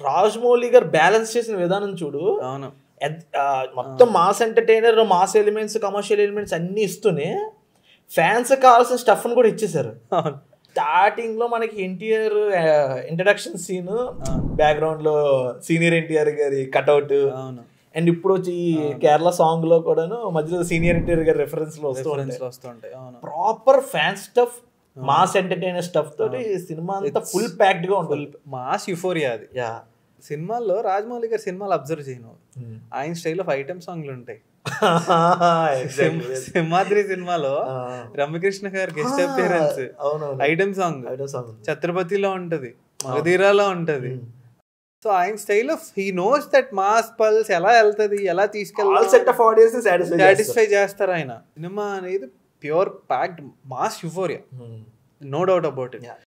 రాజమౌళి గారు బ్యాలెన్స్ చేసిన విధానం చూడు అవును ఎద్- ఆ, మొత్తం mass entertainer mass elements commercial elements అన్ని ఇస్తూనే ఫ్యాన్స్ కావాల్సిన స్టఫ్ కూడా ఇచ్చేసారు అవును స్టార్టింగ్ లో మనకి ఎన్టీఆర్ ఇంట్రడక్షన్ సీన్ బ్యాక్గ్రౌండ్ లో సీనియర్ ఎన్టీఆర్ గారి కట్అవుట్ అవును అండ్ ఇప్పుడు వచ్చి ఈ కేరళ సాంగ్ లో కూడాను మధ్యలో సీనియర్ ఎన్టీఆర్ గారి రెఫరెన్స్ లో వస్తూ ఉంటాయి Reference లు వస్తుంటాయి అవును proper fan stuff mass entertainer stuff తోటి సినిమా అంతా ఫుల్ ప్యాక్డ్ గా ఉంటుంది మాస్ యుఫోరియా అది యా సినిమాల్లో రాజమౌళి గారి సినిమాలు అబ్జర్వ్ చేయను ఆయన స్టైల్ ఆఫ్ ఐటమ్ సాంగ్లు ఉంటాయి సింహ- సింహాద్రి సినిమాలో రమ్యకృష్ణ గారి గెస్ట్ అపియరెన్స్ అవునవును ఐటమ్ సాంగ్ ఐటమ్ సాంగ్ ఛత్రపతిలో ఉంటది మగధీరాలో ఉంటది సో ఆయన style of he knows that mass pulse ఎలా వెళ్తది ఎలా ఆల్ తీసుకెళ్ళాలి set of audience satisfy satisfy చేస్తారు ఆయన సినిమా అనేది pure packed mass euphoria no doubt about it Yeah.